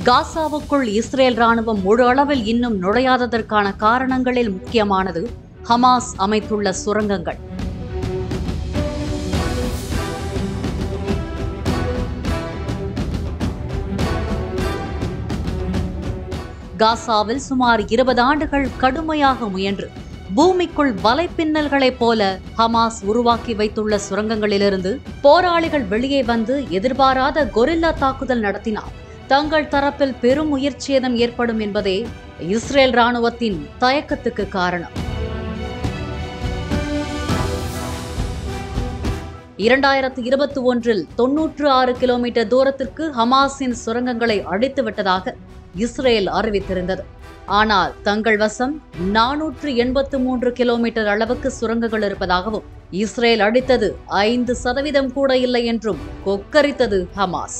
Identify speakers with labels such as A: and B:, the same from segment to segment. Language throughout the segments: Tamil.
A: காசாவுக்குள் இஸ்ரேல் ராணுவம் முழு அளவில் இன்னும் நுழையாததற்கான காரணங்களில் முக்கியமானது ஹமாஸ் அமைத்துள்ள சுரங்கங்கள் காசாவில் சுமார் இருபது ஆண்டுகள் கடுமையாக முயன்று பூமிக்குள் வலைப்பின்னல்களைப் போல ஹமாஸ் உருவாக்கி வைத்துள்ள சுரங்கங்களிலிருந்து போராளிகள் வெளியே வந்து எதிர்பாராத கொரில்லா தாக்குதல் நடத்தினால் தங்கள் தரப்பில் பெரும் உயிர்ச்சேதம் ஏற்படும் என்பதே இஸ்ரேல் ராணுவத்தின் தயக்கத்துக்கு காரணம் இரண்டாயிரத்து இருபத்தி ஒன்றில் தொன்னூற்று ஆறு கிலோமீட்டர் தூரத்திற்கு ஹமாஸின் சுரங்கங்களை அழித்து விட்டதாக இஸ்ரேல் அறிவித்திருந்தது ஆனால் தங்கள் வசம் நானூற்று எண்பத்து மூன்று கிலோமீட்டர் அளவுக்கு சுரங்கங்கள் இருப்பதாகவும் இஸ்ரேல் அடித்தது ஐந்து சதவீதம் கூட இல்லை என்றும் கொக்கரித்தது ஹமாஸ்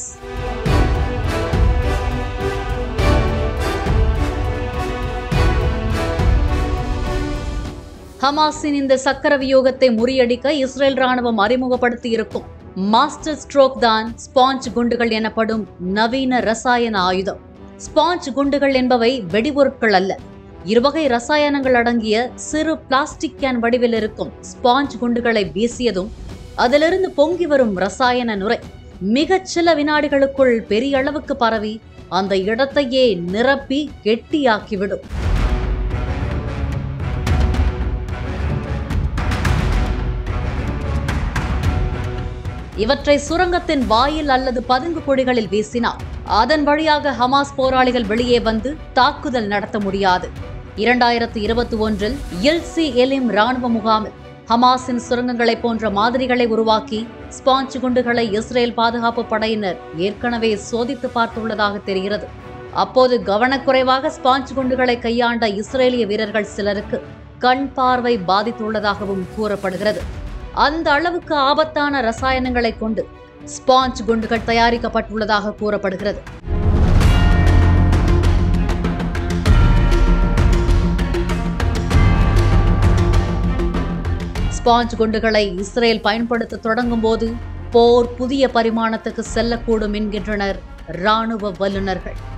A: ஹமாஸின் இந்த சக்கர வியூகத்தை முறியடிக்க இஸ்ரேல் ராணுவம் அறிமுகப்படுத்தி இருக்கும் மாஸ்டர் ஸ்ட்ரோக் தான் ஸ்பாஞ்ச் குண்டுகள் எனப்படும் நவீன ரசாயன ஆயுதம் ஸ்பாஞ்ச் குண்டுகள் என்பவை வெடிபொருட்கள் அல்ல இருவகை ரசாயனங்கள் அடங்கிய சிறு பிளாஸ்டிக் கேன் வடிவில் இருக்கும் ஸ்பாஞ்ச் குண்டுகளை வீசியதும் அதிலிருந்து பொங்கி வரும் ரசாயன நுரை மிகச் சில வினாடிகளுக்குள் பெரிய அளவுக்கு பரவி அந்த இடத்தையே நிரப்பி கெட்டியாக்கிவிடும் இவற்றை சுரங்கத்தின் வாயில் அல்லது பதுங்கு குழிகளில் வீசினால் அதன் வழியாக ஹமாஸ் போராளிகள் வெளியே வந்து தாக்குதல் நடத்த முடியாது இரண்டாயிரத்து இருபத்தி ஒன்றில் எல்சி எலிம் ராணுவ முகாமில் ஹமாஸின் சுரங்கங்களைப் போன்ற மாதிரிகளை உருவாக்கி ஸ்பாஞ்ச் குண்டுகளை இஸ்ரேல் பாதுகாப்பு படையினர் ஏற்கனவே சோதித்து பார்த்துள்ளதாக தெரிகிறது அப்போது கவனக்குறைவாக ஸ்பாஞ்ச் குண்டுகளை கையாண்ட இஸ்ரேலிய வீரர்கள் சிலருக்கு கண் பார்வை பாதித்துள்ளதாகவும் கூறப்படுகிறது அந்த அளவுக்கு ஆபத்தான ரசாயனங்களை கொண்டு ஸ்பாஞ்ச் குண்டுகள் தயாரிக்கப்பட்டுள்ளதாக கூறப்படுகிறது ஸ்பாஞ்ச் குண்டுகளை இஸ்ரேல் பயன்படுத்த தொடங்கும் போது போர் புதிய பரிமாணத்துக்கு செல்லக்கூடும் என்கின்றனர் ராணுவ வல்லுநர்கள்